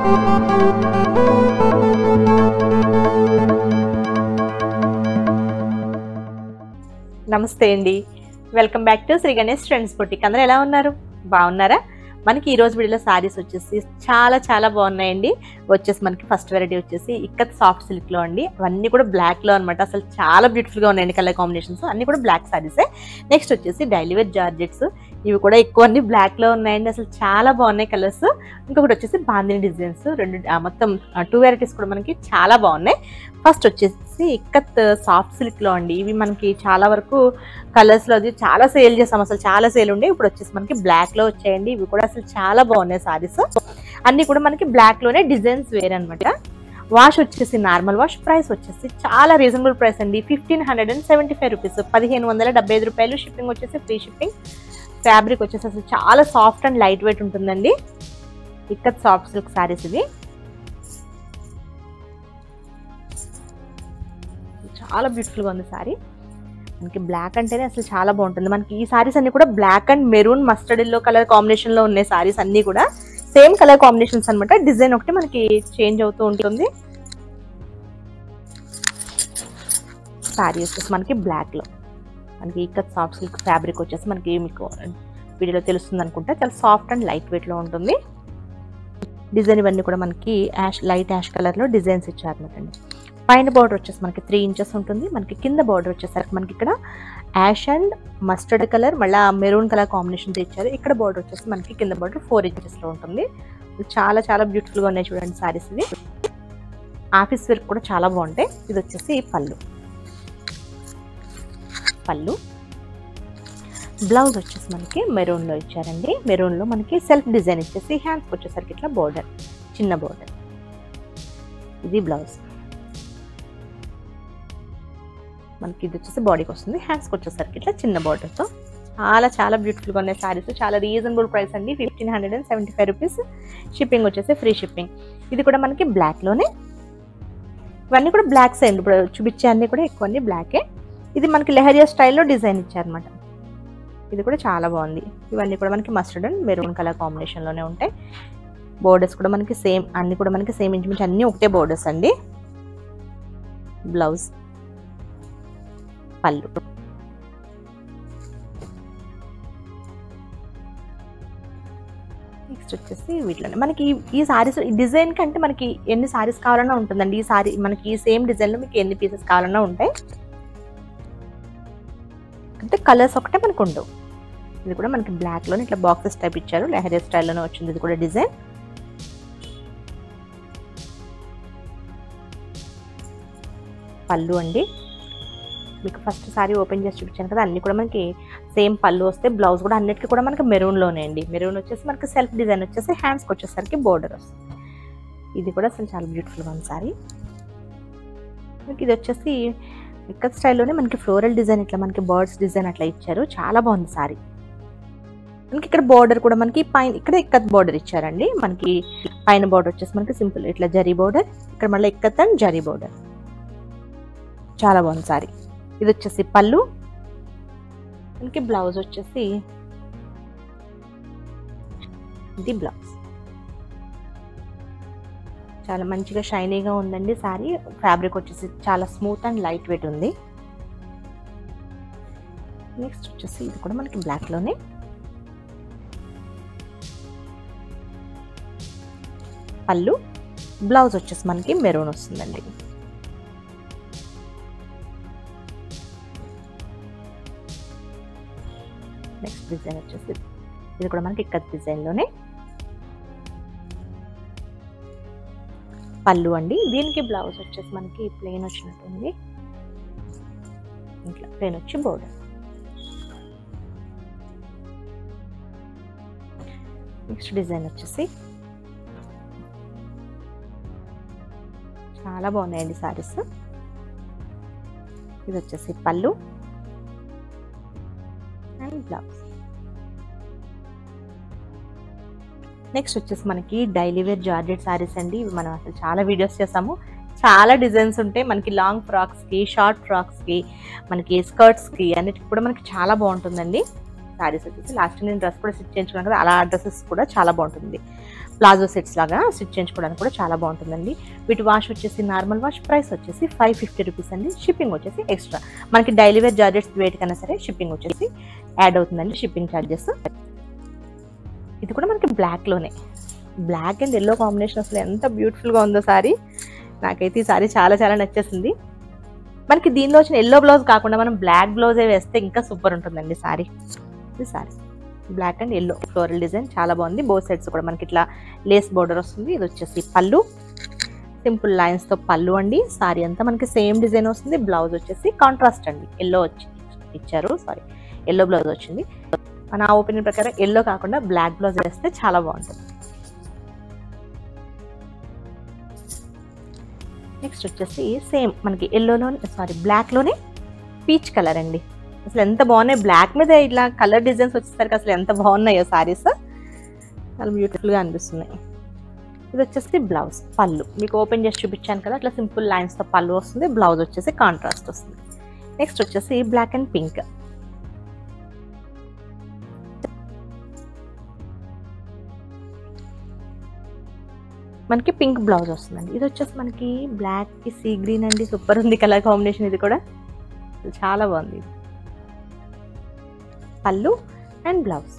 నమస్తే అండి welcome back to Shri Ganesh friends boutique అందరూ ఎలా ఉన్నారు బాగున్నారా మనకి ఈ రోజు వీడియోలో సారీస్ వచ్చేసి చాలా చాలా బాగున్నాయండి వచ్చేసి మనకి ఫస్ట్ వెరైటీ వచ్చేసి ఇక్కత్ సాఫ్ట్ సిల్క్ లో అండి అవన్నీ కూడా బ్లాక్ లో అనమాట అసలు చాలా బ్యూటిఫుల్ గా ఉన్నాయండి కలర్ కాంబినేషన్స్ అన్ని కూడా బ్లాక్ సారీసే నెక్స్ట్ వచ్చేసి డైలీవేర్ జార్జెట్స్ ఇవి కూడా ఎక్కువ అన్ని బ్లాక్ లో ఉన్నాయండి అసలు చాలా బాగున్నాయి కలర్స్ ఇంకొకటి వచ్చేసి బాందిని డిజైన్స్ రెండు ఆ, మొత్తం టూ వెరైటీస్ కూడా మనకి చాలా బాగున్నాయి ఫస్ట్ వచ్చేసి ఇక్కత్ సాఫ్ట్ సిల్క్ లో అండి ఇవి మనకి చాలా వరకు కలర్స్ లో అది చాలా సేల్ చేస్తాం అసలు చాలా సేల్ ఉండే ఇప్పుడు వచ్చేసి మనకి బ్లాక్ లో వచ్చాయండి ఇవి కూడా అసలు చాలా బాగున్నాయి సారీస్ అన్ని కూడా మనకి బ్లాక్ లోనే డిజైన్స్ వేరే అనమాట వాష్ వచ్చేసి నార్మల్ వాష్ ప్రైస్ వచ్చేసి చాలా రీజనబుల్ ప్రైస్ అండి fifteen hundred and seventy five rupees పదిహేను వందల డెబ్బై ఐదు రూపాయలు షిప్పింగ్ వచ్చేసి ఫ్రీ షిప్పింగ్ ఫ్యాబ్రిక్ వచ్చేసి అసలు చాలా సాఫ్ట్ అండ్ లైట్ వెయిట్ ఉంటుందండి ఇక్కత్ సాఫ్ట్ సిల్క్ సారీస్ ఇది చాలా బ్యూటిఫుల్గా ఉంది సారీ మనకి బ్లాక్ అంటేనే అసలు చాలా బాగుంటుంది మనకి ఈ సారీస్ అన్ని కూడా black and maroon mustard yellow colour combination లో ఉన్నాయి సారీస్ అన్ని కూడా సేమ్ కలర్ కాంబినేషన్స్ అన్నమాట డిజైన్ ఒకటి మనకి చేంజ్ అవుతూ ఉంటుంది సారీ వచ్చేసి మనకి బ్లాక్ లో మనకి ఇక్కత్ సాఫ్ట్ సిల్క్ ఫ్యాబ్రిక్ వచ్చేసి మనకి మీకు వీడియోలో తెలుస్తుంది అనుకుంటా చాలా సాఫ్ట్ అండ్ లైట్ వెయిట్ లో ఉంటుంది డిజైన్ ఇవన్నీ కూడా మనకి యాష్ లైట్ యాష్ కలర్ లో డిజైన్స్ ఇచ్చారనమాట అండి పైన బార్డర్ వచ్చేసి మనకి త్రీ ఇంచెస్ ఉంటుంది మనకి కింద బార్డర్ వచ్చేసరికి మనకి ఇక్కడ యాష్ అండ్ మస్టర్డ్ కలర్ మళ్ళీ మెరూన్ కలర్ కాంబినేషన్ ఇచ్చారు ఇక్కడ బార్డర్ వచ్చేసి మనకి కింద బార్డర్ ఫోర్ ఇంచెస్ లో ఉంటుంది చాలా చాలా బ్యూటిఫుల్ గా ఉన్నాయి చూడండి సారీస్ ఇవి ఆఫీస్ వర్క్ కూడా చాలా బాగుంటాయి ఇది వచ్చేసి పళ్ళు పళ్ళు బ్లౌజ్ వచ్చేసి మనకి మెరూన్ లో ఇచ్చారండి మెరూన్ లో మనకి సెల్ఫ్ డిజైన్ ఇచ్చేసి హ్యాండ్స్ వచ్చేసరికి ఇట్లా బోర్డర్ చిన్న బోర్డర్ ఇది బ్లౌజ్ మనకి ఇది వచ్చేసి బాడీకి వస్తుంది హ్యాండ్స్కి వచ్చేసరికి ఇట్లా చిన్న బార్డర్తో చాలా చాలా బ్యూటిఫుల్గా ఉన్నాయి సారీస్ చాలా రీజనబుల్ ప్రైస్ అండి fifteen hundred and seventy five rupees shipping వచ్చేసి ఫ్రీ షిప్పింగ్ ఇది కూడా మనకి బ్లాక్లోనే ఇవన్నీ కూడా బ్లాక్స్ అండి ఇప్పుడు చూపించే అన్నీ కూడా ఎక్కువ అన్ని బ్లాకే ఇది మనకి లెహరియా స్టైల్లో డిజైన్ ఇచ్చారనమాట ఇది కూడా చాలా బాగుంది ఇవన్నీ కూడా మనకి మస్టర్డ్ అండ్ మెరూన్ కలర్ కాంబినేషన్లోనే ఉంటాయి బోర్డర్స్ కూడా మనకి సేమ్ అన్ని కూడా మనకి సేమ్ ఇంచుమించు అన్నీ ఒకటే బోర్డర్స్ అండి బ్లౌజ్ పళ్ళు నెక్స్ట్ వచ్చేసి వీటిలోనే మనకి ఈ- ఈ సారీస్ ఈ డిజైన్ కంటే మనకి ఎన్ని సారీస్ కావాలన్నా ఉంటుందండి ఈ సారీ మనకి ఈ సేమ్ డిజైన్లో మీకు ఎన్ని పీసెస్ కావాలన్నా ఉంటాయి అంటే కలర్స్ ఒకటే మనకు ఉండవు ఇది కూడా మనకి బ్లాక్లోనే ఇట్లా బాక్సెస్ టైప్ ఇచ్చారు లెహరియా స్టైల్లోనే వచ్చింది ఇది కూడా డిజైన్ పళ్ళు అండి మీకు ఫస్ట్ సారీ ఓపెన్ చేసి చూపించాను కదా అన్ని కూడా మనకి సేమ్ పళ్ళు వస్తే బ్లౌజ్ కూడా అన్నిటికీ కూడా మనకి మెరూన్లోనే అండి మెరూన్ వచ్చేసి మనకి సెల్ఫ్ డిజైన్ వచ్చేసి హ్యాండ్స్కి వచ్చేసరికి బోర్డర్ వస్తుంది ఇది కూడా అసలు చాలా బ్యూటిఫుల్గా ఉంది సారీ మనకి ఇది వచ్చేసి ఇక్కత్ స్టైల్లోనే మనకి ఫ్లోరల్ డిజైన్ ఇట్లా మనకి బర్డ్స్ డిజైన్ అట్లా ఇచ్చారు చాలా బాగుంది సారీ మనకి ఇక్కడ బార్డర్ కూడా మనకి పైన ఇక్కడ ఇక్కత్ బార్డర్ ఇచ్చారండి మనకి పైన బార్డర్ వచ్చేసి మనకి సింపుల్ ఇట్లా జరీ బార్డర్ ఇక్కడ మళ్ళీ ఇక్కత్ అండ్ జరీ బార్డర్ చాలా బాగుంది సారీ ఇది వచ్చేసి పళ్ళు మనకి బ్లౌజ్ వచ్చేసి ఇది బ్లౌజ్ చాలా మంచిగా షైనీగా ఉందండి సారీ ఫ్యాబ్రిక్ వచ్చేసి చాలా స్మూత్ అండ్ లైట్ వెయిట్ ఉంది నెక్స్ట్ వచ్చేసి ఇది కూడా మనకి బ్లాక్లోనే పళ్ళు బ్లౌజ్ వచ్చేసి మనకి మెరూన్ వస్తుందండి నెక్స్ట్ డిజైన్ వచ్చేసి ఇది కూడా మనకి ఇక్కత్ డిజైన్లోనే పళ్ళు అండి దీనికి బ్లౌజ్ వచ్చేసి మనకి ప్లెయిన్ వచ్చినట్టుంది ఇట్లా ప్లెయిన్ వచ్చి బోర్డర్ నెక్స్ట్ డిజైన్ వచ్చేసి చాలా బాగున్నాయండి సారీస్ ఇది వచ్చేసి పళ్ళు అండ్ బ్లౌజ్ నెక్స్ట్ వచ్చేసి మనకి డైలీ వేర్ జార్జెట్ సారీస్ అండి ఇవి మనం అసలు చాలా వీడియోస్ చేసాము చాలా డిజైన్స్ ఉంటాయి మనకి లాంగ్ ఫ్రాక్స్కి షార్ట్ ఫ్రాక్స్కి మనకి స్కర్ట్స్కి అన్నిటికి కూడా మనకి చాలా బాగుంటుందండి సారీస్ వచ్చేసి లాస్ట్ నేను డ్రెస్ కూడా స్టిచ్ చేయించుకున్నాను కదా అలా డ్రెస్సెస్ కూడా చాలా బాగుంటుంది ప్లాజో సెట్స్ లాగా స్టిచ్ చేయించుకోవడానికి కూడా చాలా బాగుంటుందండి వీటి వాష్ వచ్చేసి నార్మల్ వాష్ ప్రైస్ వచ్చేసి ఫైవ్ ఫిఫ్టీ రూపీస్ అండి షిప్పింగ్ వచ్చేసి ఎక్స్ట్రా మనకి డైలీ వేర్ జార్జెట్స్ వేటికైనా సరే షిప్పింగ్ వచ్చేసి యాడ్ అవుతుందండి షిప్పింగ్ ఛార్జెస్ ఇది కూడా మనకి బ్లాక్లోనే బ్లాక్ అండ్ ఎల్లో కాంబినేషన్ అసలు ఎంత బ్యూటిఫుల్గా ఉందో సారీ నాకైతే ఈ సారీ చాలా చాలా నచ్చేసింది మనకి దీనిలో వచ్చిన ఎల్లో బ్లౌజ్ కాకుండా మనం బ్లాక్ బ్లౌజే వేస్తే ఇంకా సూపర్ ఉంటుందండి సారీ ఇది sari black and yellow floral design చాలా బాగుంది బోత్ సైడ్స్ కూడా మనకి ఇట్లా లేస్ బోర్డర్ వస్తుంది ఇది వచ్చేసి పళ్ళు సింపుల్ లైన్స్ తో పళ్ళు అండి సారీ అంతా మనకి సేమ్ డిజైన్ వస్తుంది బ్లౌజ్ వచ్చేసి కాంట్రాస్ట్ అండి ఎల్లో వచ్చి ఇచ్చారు సారీ ఎల్లో బ్లౌజ్ వచ్చింది నా ఒపీనియన్ ప్రకారం ఎల్లో కాకుండా బ్లాక్ బ్లౌజ్ వేస్తే చాలా బాగుంటుంది నెక్స్ట్ వచ్చేసి సేమ్ మనకి ఎల్లోలో సారీ బ్లాక్లోనే పీచ్ కలర్ అండి అసలు ఎంత బాగున్నాయి బ్లాక్ మీద ఇట్లా కలర్ డిజైన్స్ వచ్చేసరికి అసలు ఎంత బాగున్నాయో సారీస్ చాలా బ్యూటిఫుల్గా అనిపిస్తున్నాయి ఇది వచ్చేసి బ్లౌజ్ పళ్ళు మీకు ఓపెన్ చేసి చూపించాను కదా అట్లా సింపుల్ లైన్స్తో పళ్ళు వస్తుంది బ్లౌజ్ వచ్చేసి కాంట్రాస్ట్ వస్తుంది నెక్స్ట్ వచ్చేసి బ్లాక్ అండ్ పింక్ మనకి పింక్ బ్లౌజ్ వస్తుందండి ఇది వచ్చేసి మనకి బ్లాక్ కి సీ గ్రీన్ అండి సూపర్ ఉంది కలర్ కాంబినేషన్ ఇది కూడా చాలా బాగుంది ఇది. పళ్ళు అండ్ బ్లౌజ్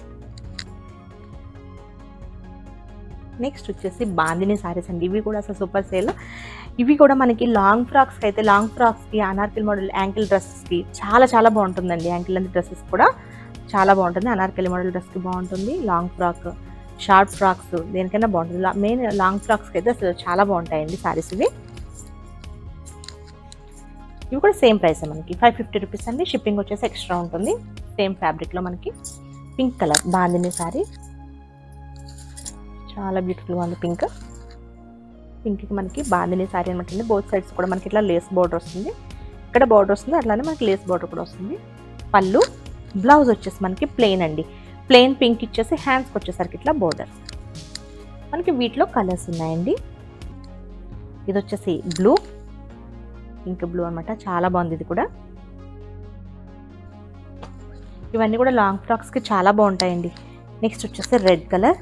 నెక్స్ట్ వచ్చేసి బాందిని సారీస్ అండి ఇవి కూడా అసలు సూపర్ సేల్ ఇవి కూడా మనకి లాంగ్ ఫ్రాక్స్కి అయితే లాంగ్ ఫ్రాక్స్కి అనార్కలి మోడల్ యాంకిల్ డ్రెస్సెస్కి చాలా చాలా బాగుంటుందండి యాంకిల్ అండ్ డ్రెస్సెస్ కూడా చాలా బాగుంటుంది అనార్కలి మోడల్ డ్రెస్కి బాగుంటుంది లాంగ్ ఫ్రాక్ షార్ట్ ఫ్రాక్స్ దేనికైనా బాగుంటుంది మెయిన్ లాంగ్ ఫ్రాక్స్కి అయితే అసలు చాలా బాగుంటాయండి సారీస్ ఇవి ఇవి కూడా సేమ్ ప్రైస్ మనకి ఫైవ్ ఫిఫ్టీ రూపీస్ అండి షిప్పింగ్ వచ్చేసి ఎక్స్ట్రా ఉంటుంది సేమ్ ఫ్యాబ్రిక్లో మనకి పింక్ కలర్ బాందిని సారీ చాలా బ్యూటిఫుల్గా ఉంది పింక్ పింక్కి మనకి బాందిని సారీ అనమాట బోత్ సైడ్స్ కూడా మనకి ఇట్లా లేస్ బోర్డర్ వస్తుంది ఇక్కడ బోర్డర్ వస్తుంది అట్లానే మనకి లేస్ బోర్డర్ కూడా వస్తుంది పళ్ళు బ్లౌజ్ వచ్చేసి మనకి ప్లెయిన్ అండి ప్లెయిన్ పింక్ ఇచ్చేసి హ్యాండ్స్కి వచ్చేసరికి ఇట్లా బోర్డర్ మనకి వీటిలో కలర్స్ ఉన్నాయండి ఇది వచ్చేసి బ్లూ పింక్ బ్లూ అనమాట చాలా బాగుంది ఇది కూడా ఇవన్నీ కూడా లాంగ్ ఫ్రాక్స్కి చాలా బాగుంటాయండి నెక్స్ట్ వచ్చేసి రెడ్ కలర్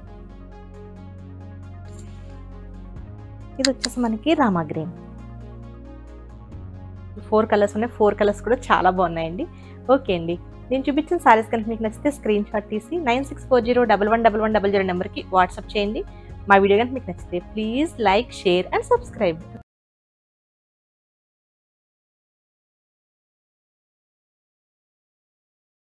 ఇది వచ్చేసి మనకి రామా గ్రీన్ ఫోర్ కలర్స్ ఉన్నాయి ఫోర్ కలర్స్ కూడా చాలా బాగున్నాయండి ఓకే అండి నేను చూపించిన సారీస్ కనుక మీకు నచ్చితే స్క్రీన్ షాట్ తీసి nine six four zero double one double one double zero నెంబర్కి వాట్సాప్ చేయండి మా వీడియో కనుక మీకు నచ్చితే please like share and subscribe